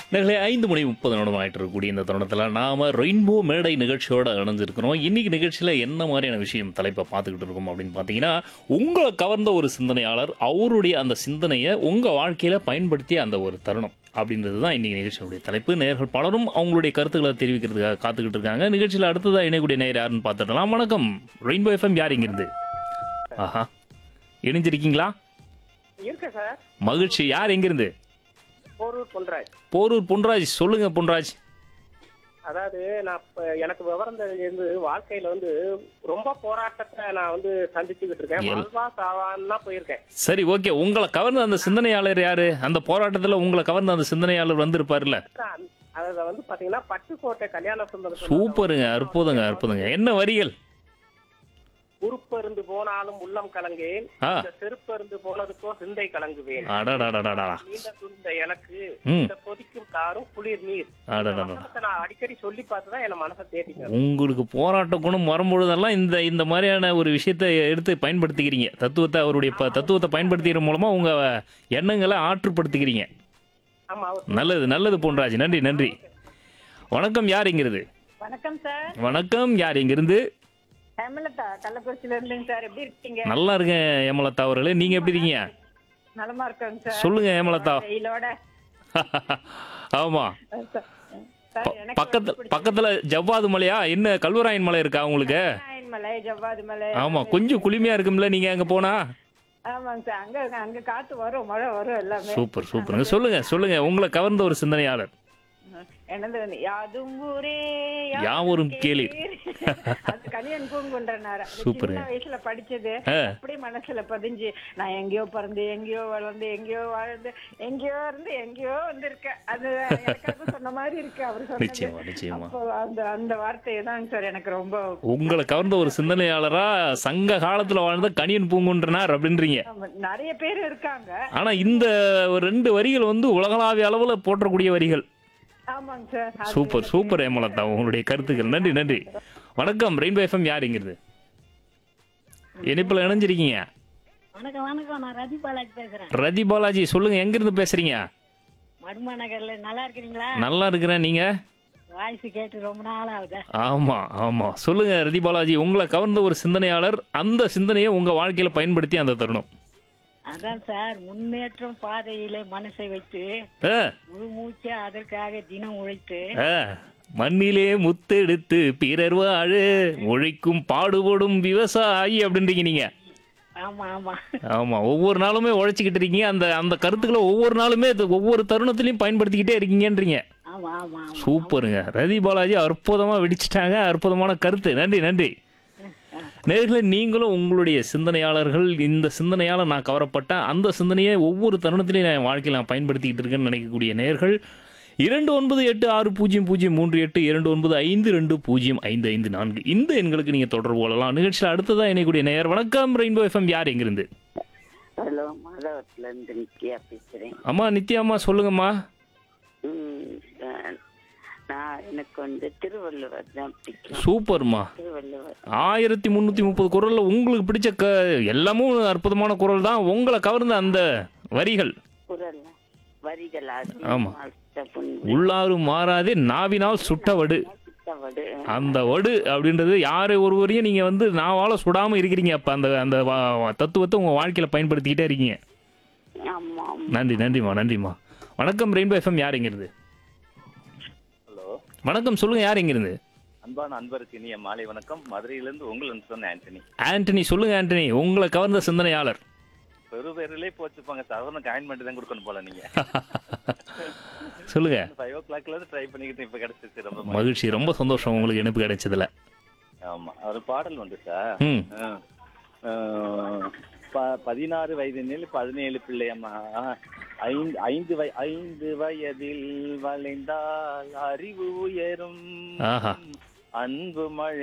நேர்களே ஐந்து மணி முப்பது நிமிடம் ஆயிட்டு இருக்கக்கூடிய இந்த தருணத்தில் நாம ரெயின்போ மேடை நிகழ்ச்சியோட இணைஞ்சிருக்கிறோம் இன்னைக்கு நிகழ்ச்சியில் என்ன மாதிரியான விஷயம் தலைப்பை பார்த்துக்கிட்டு இருக்கோம் அப்படின்னு பார்த்தீங்கன்னா உங்களை கவர்ந்த ஒரு சிந்தனையாளர் அவருடைய அந்த சிந்தனையை உங்கள் வாழ்க்கையில் பயன்படுத்திய அந்த ஒரு தருணம் அப்படின்றது தான் இன்னைக்கு நிகழ்ச்சியுடைய தலைப்பு நேர்கள் பலரும் அவங்களுடைய கருத்துக்களை தெரிவிக்கிறதுக்காக காத்துக்கிட்டு இருக்காங்க நிகழ்ச்சியில் அடுத்ததாக இணையக்கூடிய நேர் யாருன்னு பார்த்துடலாம் வணக்கம் ரெயின்போ எஃப்எம் யார் இங்கிருந்து ஆஹா இணைஞ்சிருக்கீங்களா இருக்கேன் சார் மகிழ்ச்சி யார் எங்கிருந்து போரூர் பொன்ராஜ் போரூர் பொன்ராஜ் சொல்லுங்க பொன்ராஜ் அதாவது நான் இப்ப எனக்கு விவரம் தெரிஞ்சது வாழ்க்கையில வந்து ரொம்ப போராட்டத்தை நான் வந்து சந்திச்சுக்கிட்டு இருக்கேன் எல்- வாழ்வா சாவான்னா போயிருக்கேன் சரி ஓகே உங்களை கவர்ந்த அந்த சிந்தனையாளர் யாரு அந்த போராட்டத்துல உங்களை கவர்ந்த அந்த சிந்தனையாளர் வந்திருப்பாருல்ல அத வந்து பாத்தீங்கன்னா பட்டுக்கோட்டை கல்யாண சுந்தரம் சூப்பருங்க அற்புதங்க அற்புதங்க என்ன வரிகள் உருப்பருந்து போனாலும் உள்ளம் கலங்கேன் ஆ இந்த செருப்பருந்து போனதுக்கோ சிந்தை கலங்குவேன் அடடடடடா நீண்ட துண்ட எனக்கு ம் இந்த கொதிக்கும் காரும் குளிர் நீர் இந்த அடடடா வசனத்தை நான் அடிக்கடி சொல்லி பார்த்துதான் என் மனசை தேடிட்டேன் உங்களுக்கு போராட்ட குணம் வரும்பொழுதெல்லாம் இந்த இந்த மாதிரியான ஒரு விஷயத்தை எடுத்து பயன்படுத்திக்கிறீங்க தத்துவத்தை அவருடைய ப- தத்துவத்தை பயன்படுத்திக்கிற மூலமா உங்க எண்ணங்களை ஆற்றுப்படுத்திக்கிறீங்க ஆமா அவர் நல்லது நல்லது பொன்ராஜ் நன்றி நன்றி வணக்கம் யார் இங்கிருந்து வணக்கம் சார் வணக்கம் யார் இங்கிருந்து ஹேமலதா கள்ளக்குறிச்சியில இருந்துங்க சார் எப்படி இருக்கீங்க நல்லா இருக்கேன் ஏமலதா அவர்களே நீங்க எப்படி இருக்கீங்க நலமா இருக்கோங்க சார் சொல்லுங்க ஏமலதா வெயிலோட ஆமா சார் எனக்கு பக்கத்துல பக்கத்துல ஜவ்வாது மலையா என்ன கல்வராயன் மலை இருக்கா உங்களுக்கு நாராயண் மலை ஜவ்வாது மலை ஆமா கொஞ்சம் குளுமையா இருக்கும்ல நீங்க அங்க போனா ஆமாங்க சார் அங்க அங்க காத்து வரும் மழை வரும் எல்லாமே சூப்பர் சூப்பருங்க சொல்லுங்க சொல்லுங்க உங்களை கவர்ந்த ஒரு சிந்தனையாளர் என்னது வந்து, யாதும் ஊரே யாவரும் கேளீர். அது கனியன் பூங்குன்றனார் அது சூப்பருங்க. சின்ன வயசுல படிச்சது ஆ, அப்படியே மனசுல பதிஞ்சு நான் எங்கேயோ பிறந்து எங்கேயோ வளர்ந்து எங்கேயோ வாழ்ந்து எங்கேயோ இருந்து எங்கேயோ வந்திருக்கேன் அது எனக்காக சொன்ன மாதிரி இருக்கு அவர் சொன்னது நிச்சயமா நிச்சயமா அப்போ அந்த அந்த வார்த்தையை தான் சார் எனக்கு ரொம்ப உங்களை கவர்ந்த ஒரு சிந்தனையாளரா சங்க காலத்துல வாழ்ந்த கணியன் பூங்குன்றனார் அப்படின்றீங்க ஆமா, நிறைய பேர் இருக்காங்க ஆனா இந்த ஒரு ரெண்டு வரிகள் வந்து உலகளாவிய அளவுல போற்றக்கூடிய வரிகள் ஆமாங்க சார் அது சூப்பர் சூப்பர் ஏமலதா உங்களுடைய கருத்துக்கள் நன்றி நன்றி வணக்கம் ரெயின்போ எஃப்எம் யாருங்கிறது இணைப்புல இணைஞ்சிருக்கீங்க வணக்கம் வணக்கம் நான் ரதி பாலாஜி பேசுறேன் ரதி பாலாஜி சொல்லுங்க எங்க இருந்து பேசுறீங்க மடுமா நகர்ல நல்லா இருக்கிறீங்களா நல்லா இருக்கிறேன் நீங்க வாய்ஸ் கேட்டு ரொம்ப நாள் ஆகுது ஆமா ஆமா சொல்லுங்க ரதி பாலாஜி உங்களை கவர்ந்த ஒரு சிந்தனையாளர் அந்த சிந்தனையை உங்க வாழ்க்கையில பயன்படுத்தி அந்த தருணம் அதான் சார் முன்னேற்றம் பாதையிலே மனசை வைத்து ஆ, முழு மூச்சா அதற்காக தினம் உழைத்து ஆ, மண்ணிலே முத்தெடுத்து பிறர் வாழு உழைக்கும் பாடுபடும் விவசாயி அப்படின்றீங்க நீங்க ஆமா ஆமா ஆமா ஒவ்வொரு நாளுமே உழைச்சிக்கிட்டு இருக்கீங்க அந்த அந்த கருத்துக்களை ஒவ்வொரு நாளுமே இது ஒவ்வொரு தருணத்திலையும் பயன்படுத்திக்கிட்டே இருக்கீங்கன்றீங்க ஆமா ஆமா ஆமா சூப்பருங்க ரதி பாலாஜி அற்புதமா வெடிச்சிட்டாங்க அற்புதமான கருத்து நன்றி நன்றி நேர்களை நீங்களும் உங்களுடைய சிந்தனையாளர்கள் இந்த சிந்தனையால நான் கவரப்பட்டேன் அந்த சிந்தனையை ஒவ்வொரு தருணத்திலையும் நான் என் வாழ்க்கையில் நான் பயன்படுத்திக்கிட்டு இருக்கேன்னு நினைக்கக்கூடிய நேர்கள் இரண்டு ஒன்பது எட்டு ஆறு பூஜ்ஜியம் பூஜ்ஜியம் மூன்று எட்டு இரண்டு ஒன்பது ஐந்து ரெண்டு பூஜ்ஜியம் ஐந்து ஐந்து நான்கு இந்த எண்களுக்கு நீங்கள் தொடர்பு கொள்ளலாம் நிகழ்ச்சியில் அடுத்ததாக இணையக்கூடிய நேயர் வணக்கம் ரெயின்போ எஃப்எம் யார் எங்கிருந்து ஹலோ மாதவத்துல இருந்து நித்யா பேசுறேன் அம்மா நித்யாம்மா சொல்லுங்கம்மா ம், நான் நான் எனக்கு வந்து திருவள்ளுவர் தான் பிடிக்கும் சூப்பர்மா திருவள்ளுவர் ஆயிரத்தி முந்நூற்றி முப்பது குரலில் உங்களுக்கு பிடிச்ச க எல்லாமும் அற்புதமான குரல் தான் உங்களை கவர்ந்த அந்த வரிகள் குரல் வரிகள் ஆமா. உள்ளாறு மாறாதே நாவினால் சுட்ட வடு சுட்டவடு அந்த வடு அப்படின்றது யாரை ஒருவரையும் நீங்கள் வந்து நாவால சுடாமல் இருக்கிறீங்க அப்போ அந்த அந்த வா- தத்துவத்தை உங்கள் வாழ்க்கையில் பயன்படுத்திக்கிட்டே இருக்கீங்க ஆமா ஆமா. நன்றி நன்றிம்மா நன்றிம்மா வணக்கம் ரெயின்போ எஃப்எம் யார் எங்கிருந்து ஹலோ வணக்கம் சொல்லுங்கள் யார் எங்கிருந்து அன்பான அன்பருக்கு இனிய மாலை வணக்கம் மதுரையிலிருந்து உங்கள் அன்பு சொன்ன ஆண்டனி ஆண்டனி சொல்லுங்கள் ஆண்டனி உங்களை கவர்ந்த சிந்தனையாளர் பெரு பேரிலே போச்சுப்பாங்க சாதாரண காயின்மெண்ட் தான் கொடுக்கணும் போல நீங்க சொல்லுங்க ஃபைவ் ஓ கிளாக்ல இருந்து ட்ரை பண்ணிக்கிட்டு இப்ப கிடைச்சிச்சு ரொம்ப மகிழ்ச்சி. மகிழ்ச்சி ரொம்ப சந்தோஷம் உங்களுக்கு இணைப்பு கிடைச்சதுல ஆமா ஒரு பாடல் வந்து சார் ம் பதினாறு வயதினில் பதினேழு பிள்ளையம்மா ஐந்து ஐந்து வய ஐந்து வயதில் வளைந்தால் அறிவு உயரும் ஆஹா. அன்பு மழை